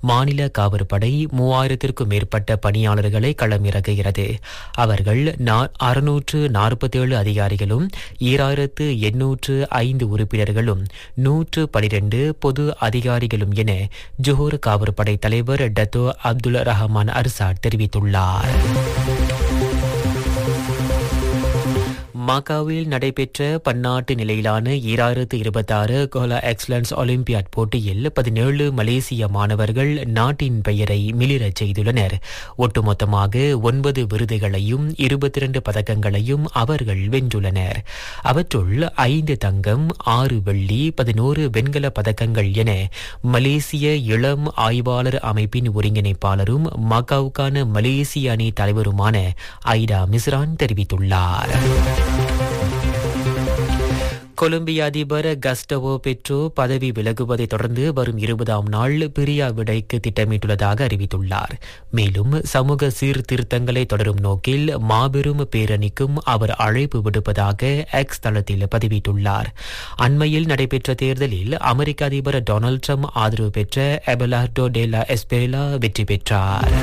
மாநில காவற்படை மூவாயிரத்திற்கும் மேற்பட்ட பணியாளர்களை களமிறக்குகிறது அவர்கள் அறுநூற்று நாற்பத்தேழு அதிகாரிகளும் ஈராயிரத்து எண்ணூற்று ஐந்து உறுப்பினர்களும் நூற்று பனிரெண்டு பொது அதிகாரிகளும் என ஜோஹர் காவற்படை தலைவர் டத்தோ அப்துல் ரஹமான் அர்சாட் தெரிவித்துள்ளார் மகாவில் நடைபெற்ற பன்னாட்டு நிலையிலான ஈராயிரத்து இருபத்தாறு கோலா எக்ஸலன்ஸ் ஒலிம்பியாட் போட்டியில் பதினேழு மலேசிய மாணவர்கள் நாட்டின் பெயரை மிளிரச் செய்துள்ளனர் ஒட்டுமொத்தமாக ஒன்பது விருதுகளையும் இருபத்தி இரண்டு பதக்கங்களையும் அவர்கள் வென்றுள்ளனர் அவற்றுள் ஐந்து தங்கம் ஆறு வெள்ளி பதினோரு வெண்கல பதக்கங்கள் என மலேசிய இளம் ஆய்வாளர் அமைப்பின் ஒருங்கிணைப்பாளரும் மகாவுக்கான மலேசிய அணி தலைவருமான ஐடா மிஸ்ரான் தெரிவித்துள்ளார் கொலம்பிய அதிபர் கஸ்டவோ பெட்ரோ பதவி விலகுவதை தொடர்ந்து வரும் இருபதாம் நாள் பிரியா விடைக்கு திட்டமிட்டுள்ளதாக அறிவித்துள்ளார் மேலும் சமூக சீர்திருத்தங்களை தொடரும் நோக்கில் மாபெரும் பேரணிக்கும் அவர் அழைப்பு விடுப்பதாக எக்ஸ் தளத்தில் பதிவிட்டுள்ளார் அண்மையில் நடைபெற்ற தேர்தலில் அமெரிக்க அதிபர் டொனால்டு ட்ரம்ப் ஆதரவு பெற்ற எபலார்டோ டேலா எஸ்பேலா வெற்றி பெற்றார்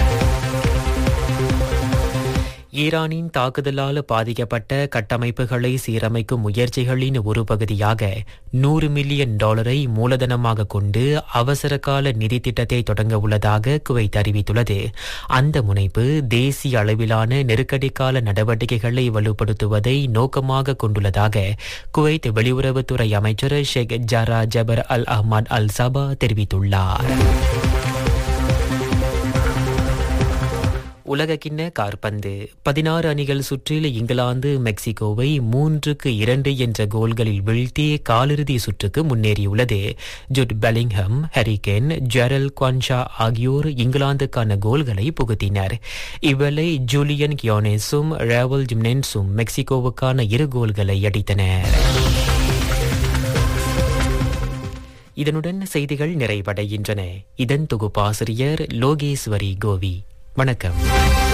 ஈரானின் தாக்குதலால் பாதிக்கப்பட்ட கட்டமைப்புகளை சீரமைக்கும் முயற்சிகளின் ஒரு பகுதியாக நூறு மில்லியன் டாலரை மூலதனமாக கொண்டு அவசர கால நிதி திட்டத்தை தொடங்க உள்ளதாக குவைத் அறிவித்துள்ளது அந்த முனைப்பு தேசிய அளவிலான நெருக்கடி கால நடவடிக்கைகளை வலுப்படுத்துவதை நோக்கமாக கொண்டுள்ளதாக குவைத் வெளியுறவுத்துறை அமைச்சர் ஷேக் ஜரா ஜபர் அல் அஹ்மத் அல் சபா தெரிவித்துள்ளார் உலகக்கிண்ண கார்பந்து பதினாறு அணிகள் சுற்றில் இங்கிலாந்து மெக்சிகோவை மூன்றுக்கு இரண்டு என்ற கோல்களில் வீழ்த்தி காலிறுதி சுற்றுக்கு முன்னேறியுள்ளது ஜுட் பெலிங்ஹம் ஹரிகேன் ஜெரல் குவான்ஷா ஆகியோர் இங்கிலாந்துக்கான கோல்களை புகுத்தினர் இவ்வேளை ஜூலியன் கியோனேஸும் ரேவல் ஜிம்னென்ஸும் மெக்சிகோவுக்கான இரு கோல்களை அடித்தனர் இதனுடன் செய்திகள் நிறைவடைகின்றன இதன் தொகுப்பாசிரியர் லோகேஸ்வரி கோவி வணக்கம்